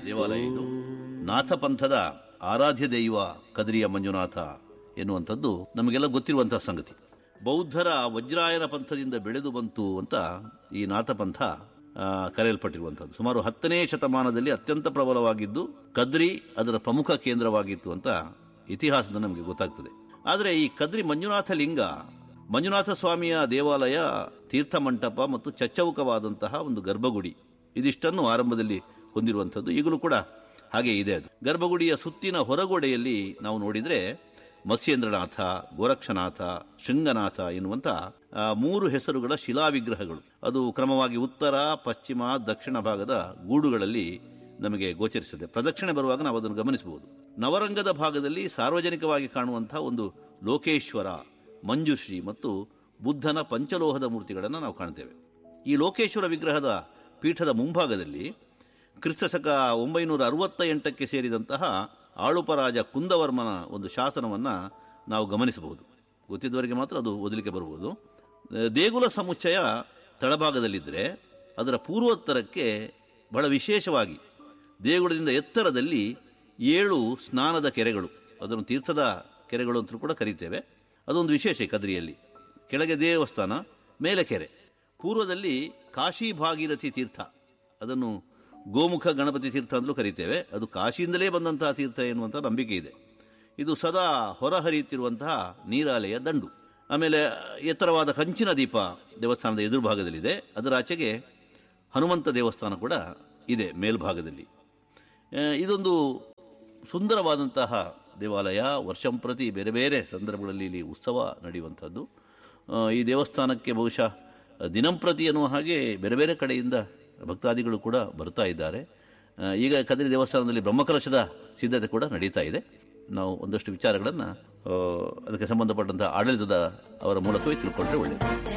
ದೇವಾಲಯ ಇದು ನಾಥಪಂಥದ ಆರಾಧ್ಯ ದೈವ ಕದ್ರಿಯ ಮಂಜುನಾಥ ಎನ್ನುವಂಥದ್ದು ನಮಗೆಲ್ಲ ಗೊತ್ತಿರುವಂತಹ ಸಂಗತಿ ಬೌದ್ಧರ ವಜ್ರಾಯನ ಪಂಥದಿಂದ ಬೆಳೆದು ಬಂತು ಅಂತ ಈ ನಾಥಪಂಥ ಆ, ಕರೆಯಲ್ಪಟ್ಟಿರುವಂಥದ್ದು ಸುಮಾರು ಹತ್ತನೇ ಶತಮಾನದಲ್ಲಿ ಅತ್ಯಂತ ಪ್ರಬಲವಾಗಿದ್ದು ಕದ್ರಿ ಅದರ ಪ್ರಮುಖ ಕೇಂದ್ರವಾಗಿತ್ತು ಅಂತ ಇತಿಹಾಸದ ನಮಗೆ ಗೊತ್ತಾಗ್ತದೆ ಆದರೆ ಈ ಕದ್ರಿ ಮಂಜುನಾಥ ಲಿಂಗ ಮಂಜುನಾಥ ಸ್ವಾಮಿಯ ದೇವಾಲಯ ತೀರ್ಥ ಮಂಟಪ ಮತ್ತು ಚಚ್ಚೌಕವಾದಂತಹ ಒಂದು ಗರ್ಭಗುಡಿ ಇದಿಷ್ಟನ್ನು ಆರಂಭದಲ್ಲಿ ಹೊಂದಿರುವಂಥದ್ದು ಈಗಲೂ ಕೂಡ ಹಾಗೆ ಇದೆ ಅದು ಗರ್ಭಗುಡಿಯ ಸುತ್ತಿನ ಹೊರಗೋಡೆಯಲ್ಲಿ ನಾವು ನೋಡಿದರೆ ಮತ್ಸ್ಯೇಂದ್ರನಾಥ ಗೋರಕ್ಷನಾಥ ಶೃಂಗನಾಥ ಎನ್ನುವಂಥ ಆ, ಮೂರು ಹೆಸರುಗಳ ಶಿಲಾ ವಿಗ್ರಹಗಳು ಅದು ಕ್ರಮವಾಗಿ ಉತ್ತರ ಪಶ್ಚಿಮ ದಕ್ಷಿಣ ಭಾಗದ ಗೂಡುಗಳಲ್ಲಿ ನಮಗೆ ಗೋಚರಿಸುತ್ತದೆ ಪ್ರದಕ್ಷಿಣೆ ಬರುವಾಗ ನಾವು ಅದನ್ನು ಗಮನಿಸಬಹುದು ನವರಂಗದ ಭಾಗದಲ್ಲಿ ಸಾರ್ವಜನಿಕವಾಗಿ ಕಾಣುವಂತಹ ಒಂದು ಲೋಕೇಶ್ವರ ಮಂಜುಶ್ರೀ ಮತ್ತು ಬುದ್ಧನ ಪಂಚಲೋಹದ ಮೂರ್ತಿಗಳನ್ನು ನಾವು ಕಾಣ್ತೇವೆ ಈ ಲೋಕೇಶ್ವರ ವಿಗ್ರಹದ ಪೀಠದ ಮುಂಭಾಗದಲ್ಲಿ ಕ್ರಿಸ್ತಶಕ ಒಂಬೈನೂರ ಅರವತ್ತ ಎಂಟಕ್ಕೆ ಸೇರಿದಂತಹ ಆಳುಪರಾಜ ಕುಂದವರ್ಮನ ಒಂದು ಶಾಸನವನ್ನು ನಾವು ಗಮನಿಸಬಹುದು ಗೊತ್ತಿದ್ದವರಿಗೆ ಮಾತ್ರ ಅದು ಓದಲಿಕ್ಕೆ ಬರಬಹುದು ದೇಗುಲ ಸಮುಚ್ಚಯ ತಳಭಾಗದಲ್ಲಿದ್ದರೆ ಅದರ ಪೂರ್ವೋತ್ತರಕ್ಕೆ ಬಹಳ ವಿಶೇಷವಾಗಿ ದೇಗುಲದಿಂದ ಎತ್ತರದಲ್ಲಿ ಏಳು ಸ್ನಾನದ ಕೆರೆಗಳು ಅದನ್ನು ತೀರ್ಥದ ಕೆರೆಗಳು ಅಂತ ಕೂಡ ಕರೀತೇವೆ ಅದೊಂದು ವಿಶೇಷ ಈ ಕದ್ರಿಯಲ್ಲಿ ಕೆಳಗೆ ದೇವಸ್ಥಾನ ಮೇಲೆ ಕೆರೆ ಪೂರ್ವದಲ್ಲಿ ಕಾಶಿ ಭಾಗೀರಥಿ ತೀರ್ಥ ಅದನ್ನು ಗೋಮುಖ ಗಣಪತಿ ತೀರ್ಥ ಅಂತಲೂ ಕರೀತೇವೆ ಅದು ಕಾಶಿಯಿಂದಲೇ ಬಂದಂತಹ ತೀರ್ಥ ಎನ್ನುವಂಥ ನಂಬಿಕೆ ಇದೆ ಇದು ಸದಾ ಹೊರಹರಿಯುತ್ತಿರುವಂತಹ ನೀರಾಲೆಯ ದಂಡು ಆಮೇಲೆ ಎತ್ತರವಾದ ಕಂಚಿನ ದೀಪ ದೇವಸ್ಥಾನದ ಎದುರು ಭಾಗದಲ್ಲಿದೆ ಅದರ ಆಚೆಗೆ ಹನುಮಂತ ದೇವಸ್ಥಾನ ಕೂಡ ಇದೆ ಮೇಲ್ಭಾಗದಲ್ಲಿ ಆ, ಇದೊಂದು ಸುಂದರವಾದಂತಹ ದೇವಾಲಯ ವರ್ಷಂಪ್ರತಿ ಬೇರೆ ಬೇರೆ ಸಂದರ್ಭಗಳಲ್ಲಿ ಇಲ್ಲಿ ಉತ್ಸವ ನಡೆಯುವಂಥದ್ದು ಆ, ಈ ದೇವಸ್ಥಾನಕ್ಕೆ ಬಹುಶಃ ದಿನಂಪ್ರತಿ ಅನ್ನುವ ಹಾಗೆ ಬೇರೆ ಬೇರೆ ಕಡೆಯಿಂದ ಭಕ್ತಾದಿಗಳು ಕೂಡ ಬರ್ತಾ ಇದ್ದಾರೆ ಆ, ಈಗ ಕದ್ರಿ ದೇವಸ್ಥಾನದಲ್ಲಿ ಬ್ರಹ್ಮಕಲಶದ ಸಿದ್ಧತೆ ಕೂಡ ನಡೀತಾ ಇದೆ ನಾವು ಒಂದಷ್ಟು ವಿಚಾರಗಳನ್ನು ಅದಕ್ಕೆ ಸಂಬಂಧಪಟ್ಟಂತಹ ಆಡಳಿತದ ಅವರ ಮೂಲಕವೇ ತಿಳ್ಕೊಂಡ್ರೆ ಒಳ್ಳೆಯದು